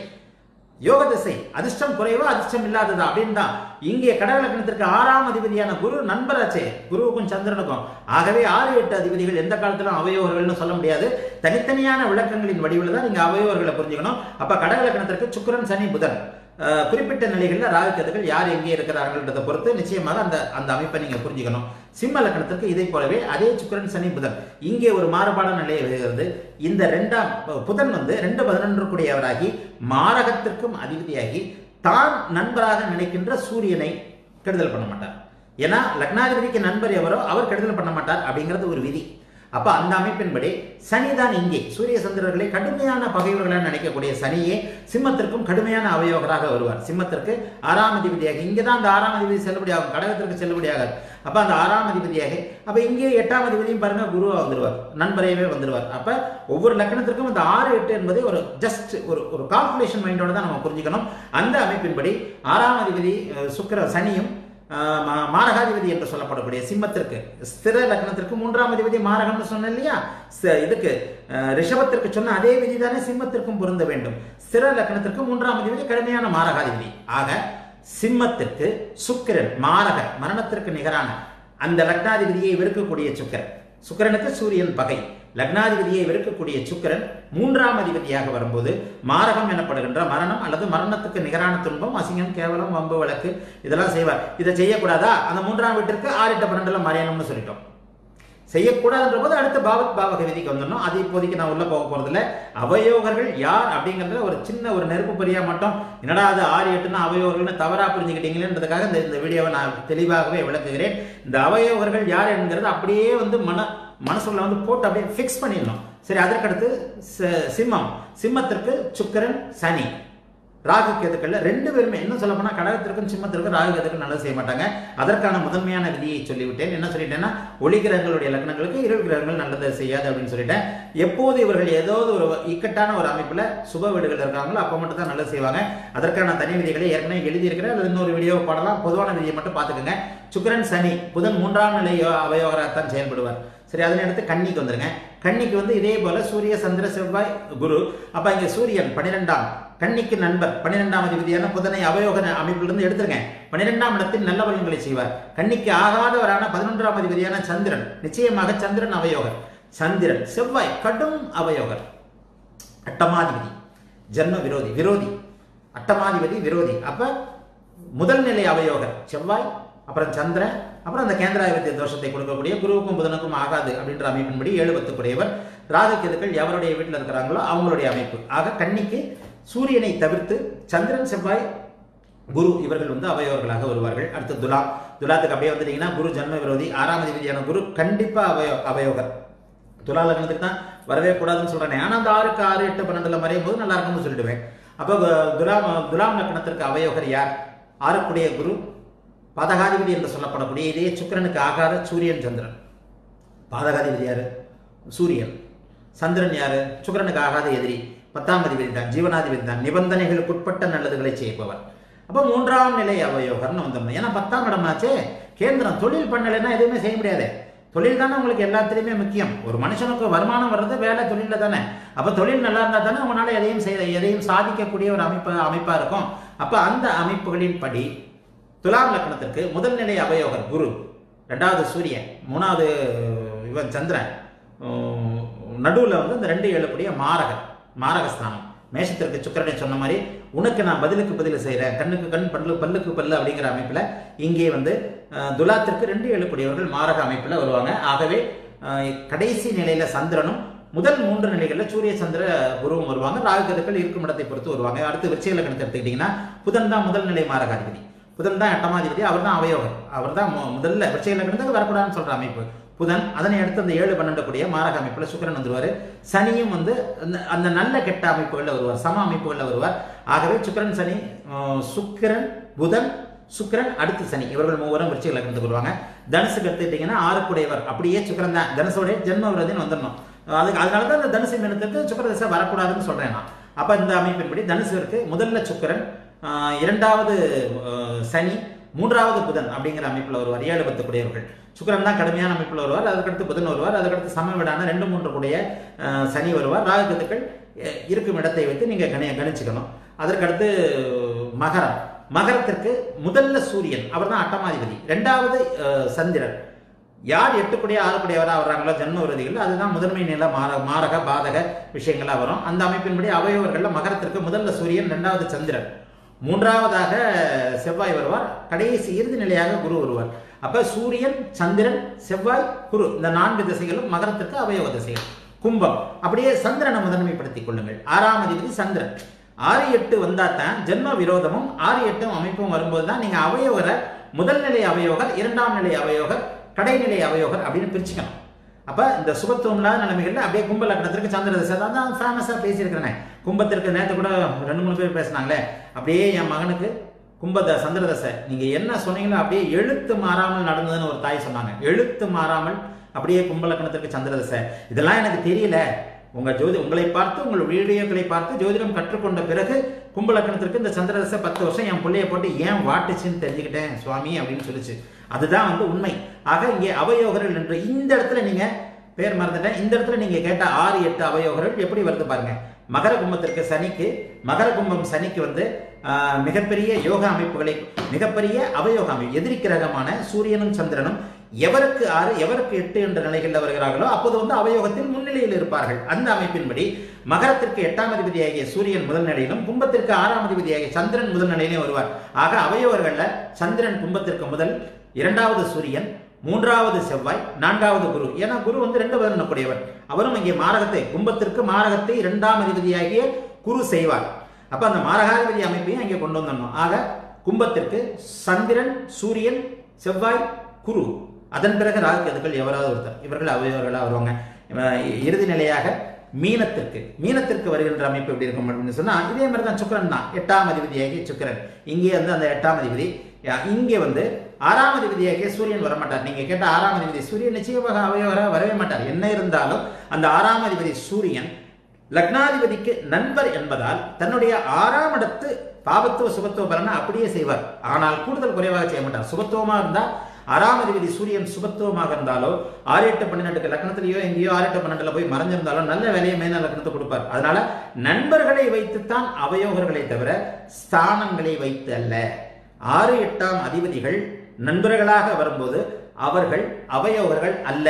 யோக திசை அதிர்ஷ்டம் குறைவா அதிர்ஷ்டம் இல்லாததா அப்படின்னு தான் இங்கே கடக லக்னத்திற்கு ஆறாம் அதிபதியான குரு நண்பராச்சே குருவுக்கும் சந்திரனுக்கும் ஆகவே ஆறு எட்டு அதிபதிகள் எந்த காலத்திலும் அவயோகர்கள்னு சொல்ல முடியாது தனித்தனியான விளக்கங்களின் வடிவில் தான் நீங்க அவயோகர்களை புரிஞ்சுக்கணும் அப்ப கடக லக்னத்திற்கு சுக்கிரன் சனி புதன் அஹ், குறிப்பிட்ட நிலைகளில் ராகுக்கதுகள் யார் எங்கே இருக்கிறார்கள்ன்றதை பொறுத்து நிச்சயமாக அந்த அந்த அமைப்பை நீங்க புரிஞ்சுக்கணும் சிம்ம லக்னத்திற்கு இதை போலவே அதே சுக்கிரன் சனி புதன் இங்கே ஒரு மாறுபாடான நிலை வருகிறது இந்த ரெண்டாம் புதன் வந்து ரெண்டு பதினொன்று கூடியவராகி மாரகத்திற்கும் அதிபதியாகி தான் நண்பராக நினைக்கின்ற சூரியனை கெடுதல் பண்ண மாட்டார் ஏன்னா லக்னாதிபதிக்கு நண்பர் எவரோ அவர் கெடுதல் பண்ண மாட்டார் அப்படிங்கிறது ஒரு விதி அப்ப அந்த அமைப்பின்படி சனிதான் இங்கே சூரிய சந்திரர்களை கடுமையான பகைவர்களாக நினைக்கக்கூடிய சனியே சிம்மத்திற்கும் கடுமையான அவயோகராக வருவார் சிம்மத்திற்கு ஆறாம் அதிபதியாக இங்கே தான் அந்த ஆறாம் அதிபதி செல்லுபடியாகும் கடகத்திற்கு செல்லுபடியாகாது அப்ப அந்த ஆறாம் அதிபதியாக அப்ப இங்கே எட்டாம் அதிபதியும் பாருங்க குருவா வந்துருவார் நண்பரையவே வந்துருவார் அப்ப ஒவ்வொரு லக்னத்திற்கும் இந்த ஆறு எட்டு என்பதை ஒரு ஜஸ்ட் ஒரு ஒரு கால்குலேஷன் மைண்டோட தான் நம்ம புரிஞ்சுக்கணும் அந்த அமைப்பின்படி ஆறாம் அதிபதி அஹ், சுக்கிர சனியும் ஆஹ் மா- மாரகாதிபதி என்று சொல்லப்படக்கூடிய சிம்மத்திற்கு ஸ்திர லக்னத்திற்கு மூன்றாம் அதிபதி மாரகம்னு சொன்னேன் இல்லையா ச- இதுக்கு ஆஹ் ரிஷபத்திற்கு சொன்ன அதே விதி தானே சிம்மத்திற்கும் பொருந்த வேண்டும் ஸ்திர லக்னத்திற்கு மூன்றாம் அதிபதி கடுமையான மாரகாதிபதி ஆக சிம்மத்திற்கு சுக்கிரன் மாரக மரணத்திற்கு நிகரான அந்த லக்னாதிபதியை வெறுக்கக்கூடிய சுக்கிரன் சுக்கிரனுக்கு சூரியன் பகை லக்னாதிபதியை வெறுக்கக்கூடிய சுக்கிரன் மூன்றாம் அதிபதியாக வரும்போது மாரகம் எனப்படுகின்ற மரணம் அல்லது மரணத்துக்கு நிகரான துன்பம் அசிங்கம் கேவலம் வம்பு வழக்கு இதெல்லாம் செய்வார் இதை செய்யக்கூடாதா அந்த மூன்றாம் வீட்டிற்கு ஆறு எட்டு பன்னெண்டுல மறையணும்னு சொல்லிட்டோம் செய்யக்கூடாதுன்ற போது அடுத்த பாவத் பாவக விதிக்கு வந்துடணும் அது இப்போதைக்கு நான் உள்ள போக போறதில்ல அவயோகர்கள் யார் அப்படிங்கறதுல ஒரு சின்ன ஒரு நெருப்பு பொறியா மட்டும் என்னடா அது ஆறு எட்டுன்னா அவயோகர்கள்னு தவறா புரிஞ்சுக்கிட்டீங்களேன்றதுக்காக இந்த இந்த வீடியோவை நான் தெளிவாகவே விளக்குகிறேன் இந்த அவயோகர்கள் யார் என்கிறது அப்படியே வந்து மன மனசுல வந்து போட்டு அப்படியே ஃபிக்ஸ் பண்ணிடணும் சரி அதற்கடுத்து ச- சிம்மம் சிம்மத்திற்கு சுக்கிரன் சனி ராகு கேதுக்கள்ல ரெண்டு பேருமே என்ன சொல்ல போனா கடகத்திற்கும் சிம்மத்திற்கும் ராகு கேதுக்கும் நல்லது செய்ய மாட்டாங்க அதற்கான முதன்மையான விதியை சொல்லிவிட்டேன் என்ன சொல்லிட்டேன்னா ஒளி கிரகங்களுடைய லக்னங்களுக்கு இருள் கிரகங்கள் நல்லது செய்யாது அப்படின்னு சொல்லிட்டேன் எப்போது இவர்கள் ஏதாவது ஒரு இக்கட்டான ஒரு அமைப்புல சுப வீடுகள் இருக்காங்களோ அப்போ மட்டும் தான் நல்லது செய்வாங்க அதற்கான தனி விதிகளை ஏற்கனவே எழுதியிருக்கிறேன் அல்லது இன்னொரு வீடியோ போடலாம் பொதுவான விதியை மட்டும் பார்த்துக்கோங்க சுக்கிரன் சனி புதன் மூன்றாம் நிலை அவயோகராகத்தான் செயல்படுவார் சரி அதனை அடுத்து கன்னிக்கு வந்துருங்க கன்னிக்கு வந்து இதே போல சூரிய சந்திர செவ்வாய் குரு அப்ப இங்க சூரியன் பன்னிரெண்டாம் கன்னிக்கு நண்பர் பன்னிரெண்டாம் அதிபதியான புதனை அவயோக அமைப்பிலிருந்து எடுத்துருங்க பன்னிரெண்டாம் இடத்தில் நல்ல பலன்களை செய்வார் கன்னிக்கு ஆகாதவரான பதினொன்றாம் அதிபதியான சந்திரன் நிச்சயமாக சந்திரன் அவயோகர் சந்திரன் செவ்வாய் கடும் அவயோகர் அட்டமாதிபதி ஜன்ம விரோதி விரோதி அட்டமாதிபதி விரோதி அப்ப முதல் நிலை அவயோகர் செவ்வாய் அப்புறம் சந்திரன் அப்புறம் அந்த கேந்திராதிபத்திய தோஷத்தை கொடுக்கக்கூடிய குருவுக்கும் புதனுக்கும் ஆகாது அப்படின்ற அமைப்பின்படி ஏழு பத்துக்குரியவர் ராகுகேதுக்கள் எவருடைய வீட்டில் இருக்கிறாங்களோ அவங்களுடைய அமைப்பு ஆக கன்னிக்கு சூரியனை தவிர்த்து சந்திரன் செவ்வாய் குரு இவர்கள் வந்து அவயோகர்களாக வருவார்கள் அடுத்து துலாம் துலாத்துக்கு அப்படியே வந்துட்டீங்கன்னா குரு ஜன்ம விரோதி ஆறாம் அதிபதியான குரு கண்டிப்பா அவயோ அவயோகர் துலா லக்னத்துக்கு தான் வரவே கூடாதுன்னு சொல்றேன் ஆனா அந்த ஆறுக்கு ஆறு எட்டு பன்னெண்டுல மறையும் போது நல்லா இருக்கும்னு சொல்லிடுவேன் அப்போ கு- துலாம் துலாம் லக்னத்திற்கு அவயோகர் யார் ஆறுக்குடைய குரு பாதகாதிபதி என்று சொல்லப்படக்கூடிய இதே சுக்கிரனுக்கு ஆகாத சூரியன் சந்திரன் பாதகாதிபதி யாரு சூரியன் சந்திரன் யாரு சுக்கிரனுக்கு ஆகாத எதிரி பத்தாம் அதிபதி தான் ஜீவனாதிபதி தான் நிபந்தனைகளுக்குட்பட்ட நல்லதுகளை செய்பவர் அப்போ மூன்றாம் நிலை அவயோகர்னு வந்தோம் ஏன்னா பத்தாம் இடமாச்சே கேந்திரம் தொழில் பண்ணலைன்னா எதுவுமே செய்ய முடியாது தொழில் தானே உங்களுக்கு எல்லாத்துலேயுமே முக்கியம் ஒரு மனுஷனுக்கு வருமானம் வர்றது வேலை தொழிலில் தானே அப்போ தொழில் நல்லா இருந்தால் தானே உங்களால் எதையும் செய்ய எதையும் சாதிக்கக்கூடிய ஒரு அமைப்பு அமைப்பாக இருக்கும் அப்போ அந்த அமைப்புகளின் படி துலாம் லக்னத்திற்கு முதல் நிலை அவயோகர் குரு ரெண்டாவது சூரியன் மூணாவது இவன் சந்திரன் நடுவில் வந்து இந்த ரெண்டு ஏழுக்கூடிய மாரகர் மாரகஸ்தானம் மேஷத்திற்கு சுக்கரனை சொன்ன மாதிரி உனக்கு நான் பதிலுக்கு பதில் செய்கிறேன் கண்ணுக்கு கண் பல்லு பல்லுக்கு பல்லு அப்படிங்கிற அமைப்பில் இங்கே வந்து அஹ், துலாத்திற்கு ரெண்டு ஏழுக்கூடியவர்கள் மாரக அமைப்பில் வருவாங்க ஆகவே அஹ், கடைசி நிலையில் சந்திரனும் முதல் மூன்று நிலைகளில் சூரிய சந்திர குருவும் வருவாங்க ராகுகதுக்கள் இருக்கும் இடத்தை பொறுத்து வருவாங்க அடுத்து விருச்சிக லக்னத்தை எடுத்துக்கிட்டிங்கன்னா புதன் தான் முதல் நிலை மாரகாதிபதி புதன் தான் எட்டமாதிபதி அவர் தான் அவயோகர் அவர் தான் மு- முதல்ல விருச்சிக லக்னத்துக்கு வரக்கூடாதுன்னு சொல்கிற அமைப்பு புதன் அதனை அடுத்து அந்த ஏழு பன்னெண்டு கூடிய மாரக அமைப்பில் சுக்கிரன் வந்துருவார் சனியும் வந்து அந்த- அந்த நல்ல கெட்ட அமைப்புகளில் வருவார் சம அமைப்புகளில் வருவார் ஆகவே சுக்கிரன் சனி அஹ், சுக்கிரன் புதன் சுக்கிரன் அடுத்து சனி இவர்கள் மூவரும் விருச்சிக லக்னத்துக்கு வருவாங்க தனுசுக்கு எடுத்துக்கிட்டிங்கன்னா ஆறுக்குடையவர் அப்படியே சுக்கிரன் தான் தனுசோடைய ஜென்ம விரதின்னு வந்துடணும் அதுக்கு அதனால தான் இந்த தனுசு மினத்துக்கு சுக்கிர திசை வரக்கூடாதுன்னு சொல்கிறேன் நான் அப்போ இந்த அமைப்பின்படி தனுசுவிற்கு முதல்ல சுக்கிரன் ஆஹ், இரண்டாவது ஆஹ், சனி மூன்றாவது புதன் அப்படிங்கிற அமைப்பில் வருவார் ஏழு பத்து கூடியவர்கள் சுக்கிரன் தான் கடுமையான அமைப்பில் வருவார் அதுக்கடுத்து புதன் வருவார் அதுக்கடுத்து சம வீடான ரெண்டு மூன்று கூடிய ஆஹ், சனி வருவார் ராகுகத்துக்கள் அஹ், இருக்கும் இடத்தை வைத்து நீங்கள் கணி கணிச்சுக்கணும் அதற்கடுத்து மகரம் மகரத்திற்கு முதல்ல சூரியன் அவர் தான் அட்டமாதிபதி ரெண்டாவது அஹ், சந்திரன் யார் எட்டுக்குடிய ஆறுக்குடையவராக வர்றாங்களோ ஜென்ம விரதிகள் அதுதான் முதன்மை நில மார மாரக பாதக விஷயங்களா வரும் அந்த அமைப்பின்படி அவயவர்களில் மகரத்திற்கு முதல்ல சூரியன் ரெண்டாவது சந்திரன் மூன்றாவதாக செவ்வாய் வருவார் கடைசி இறுதி நிலையாக குரு வருவார் அப்ப சூரியன் சந்திரன் செவ்வாய் குரு இந்த நான்கு திசைகளும் மகரத்திற்கு அவயவ திசைகள் கும்பம் அப்படியே சந்திரனை முதன்மைப்படுத்திக் கொள்ளுங்கள் ஆறாம் அதிபதி சந்திரன் ஆறு எட்டு வந்தா தான் ஜென்ம விரோதமும் ஆறு எட்டும் அமைப்பும் வரும்போது தான் நீங்க அவயோகரை முதல் நிலை அவயோகர் இரண்டாம் நிலை அவயோகர் கடைநிலை அவயோகர் அப்படின்னு பிரிச்சுக்கணும் அப்ப இந்த சுபத்துவம் இல்லாத நிலைமைகள்ல அப்படியே கும்ப லக்னத்திற்கு சந்திர தசை தான் தான் ஃபேமஸா பேசியிருக்கிறேன் கும்பத்திற்கு நேற்று கூட ரெண்டு மூணு பேர் பேசினாங்களே அப்படியே என் மகனுக்கு கும்ப த சந்திர தசை நீங்க என்ன சொன்னீங்களோ அப்படியே எழுத்து மாறாமல் நடந்ததுன்னு ஒரு தாய் சொன்னாங்க எழுத்து மாறாமல் அப்படியே கும்ப லக்னத்திற்கு சந்திர தசை இதெல்லாம் எனக்கு தெரியல உங்க ஜோதி உங்களை பார்த்து உங்கள் வீடியோக்களை பார்த்து ஜோதிடம் கற்றுக்கொண்ட பிறகு கும்ப லக்னத்திற்கு இந்த சந்திர தசை பத்து வருஷம் என் பிள்ளைய போட்டு ஏன் வாட்டுச்சுன்னு தெரிஞ்சுக்கிட்டேன் சுவாமி அப்படின்னு சொல்லிச்சு அதுதான் வந்து உண்மை ஆக இங்கே அவயோகர்கள் என்று இந்த இடத்துல நீங்க பேர் மறந்துட்டேன் இந்த இடத்துல நீங்க கேட்ட ஆறு எட்டு அவயோகர்கள் எப்படி வருது பாருங்க மகர கும்பத்திற்கு சனிக்கு மகர கும்பம் சனிக்கு வந்து ஆஹ், மிகப்பெரிய யோக அமைப்புகளை மிகப்பெரிய அவயோக அமைப்பு எதிரி கிரகமான சூரியனும் சந்திரனும் எவருக்கு ஆறு எவருக்கு எட்டு என்ற நிலைகளில் வருகிறார்களோ அப்போது வந்து அவயோகத்தில் முன்னிலையில் இருப்பார்கள் அந்த அமைப்பின்படி மகரத்திற்கு எட்டாம் அதிபதியாகிய சூரியன் முதல் நிலையிலும் கும்பத்திற்கு ஆறாம் அதிபதியாகிய சந்திரன் முதல் நிலையிலும் வருவார் ஆக அவயோகர்கள்ல சந்திரன் கும்பத்திற்கு முதல் இரண்டாவது சூரியன் மூன்றாவது செவ்வாய் நான்காவது குரு ஏன்னா குரு வந்து ரெண்டு பதினக்கூடியவர் அவரும் இங்கே மாரகத்தை கும்பத்திற்கு மாரகத்தை இரண்டாம் அதிபதியாகிய குரு செய்வார் அப்ப அந்த மாரகாதிபதி அமைப்பையும் அங்கே கொண்டு வந்துடணும் ஆக கும்பத்திற்கு சந்திரன் சூரியன் செவ்வாய் குரு அதன் பிறகு ராகுகேதுக்கள் எவராவது ஒருத்தர் இவர்கள் அவயவர்களாக வருவாங்க இவ- இறுதி நிலையாக மீனத்திற்கு மீனத்திற்கு வருகின்ற அமைப்பு எப்படி இருக்கும் அப்படின்னு சொன்னா இதே மாதிரி தான் சுக்கிரன் தான் எட்டாம் அதிபதியாகிய சுக்கிரன் இங்கே வந்து அந்த எட்டாம் அதிபதி யா- இங்கே வந்து ஆறாம் அதிபதியாகிய சூரியன் வரமாட்டார் நீங்க கேட்ட ஆறாம் அதிபதி சூரியன் நிச்சயமாக அவயவராக வரவே மாட்டார் என்ன இருந்தாலும் அந்த ஆறாம் அதிபதி சூரியன் லக்னாதிபதிக்கு நண்பர் என்பதால் தன்னுடைய ஆறாம் இடத்து பாபத்துவ சுபத்துவ பலனை அப்படியே செய்வார் ஆனால் கூடுதல் குறைவாக செய்ய மாட்டார் சுபத்துவமா இருந்தால் ஆறாம் அதிபதி சூரியன் சுபத்துவமாக இருந்தாலோ ஆறு எட்டு பன்னெண்டுக்கு லக்னத்திலேயோ எங்கேயோ ஆறு எட்டு பன்னெண்டுல போய் மறைஞ்சிருந்தாலோ நல்ல வேலையை மேல லக்னத்தை கொடுப்பார் அதனால நண்பர்களை வைத்துத்தான் அவயோகர்களை தவிர ஸ்தானங்களை வைத்து அல்ல ஆறு எட்டாம் அதிபதிகள் நண்பர்களாக வரும்போது அவர்கள் அவயோகர்கள் அல்ல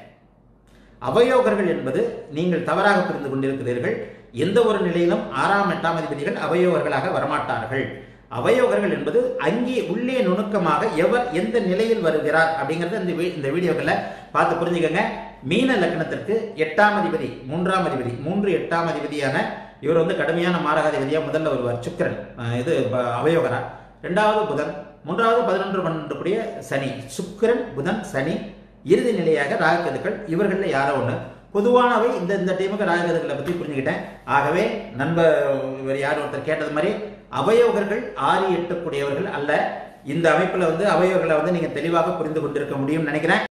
அவயோகர்கள் என்பது நீங்கள் தவறாக புரிந்து கொண்டிருக்கிறீர்கள் எந்த ஒரு நிலையிலும் ஆறாம் எட்டாம் அதிபதிகள் அவயோகர்களாக வரமாட்டார்கள் அவயோகர்கள் என்பது அங்கே உள்ளே நுணுக்கமாக எவர் எந்த நிலையில் வருகிறார் அப்படிங்கறத இந்த வீ- இந்த வீடியோக்களை பார்த்து புரிஞ்சுக்கங்க மீன லக்னத்திற்கு எட்டாம் அதிபதி மூன்றாம் அதிபதி மூன்று எட்டாம் அதிபதியான இவர் வந்து கடுமையான மாரகாதிபதியா முதல்ல வருவார் சுக்கிரன் அஹ் இது ப- அவயோகரா ரெண்டாவது புதன் மூன்றாவது பதினொன்று பன்னெண்டு கூடிய சனி சுக்கிரன் புதன் சனி இறுதி நிலையாக ராககதுக்கள் இவர்களில் யாரோ ஒன்று பொதுவானவை இந்த இந்த டைமுக்கு ராககதுக்களை பற்றி புரிஞ்சுக்கிட்டேன் ஆகவே நண்பர் இவர் யார் ஒருத்தர் கேட்டது மாதிரி அவயோகர்கள் ஆறு எட்டு கூடியவர்கள் அல்ல இந்த அமைப்பில் வந்து அவயோகர்களை வந்து நீங்கள் தெளிவாக புரிந்து கொண்டிருக்க முடியும்னு நினைக்கிறேன்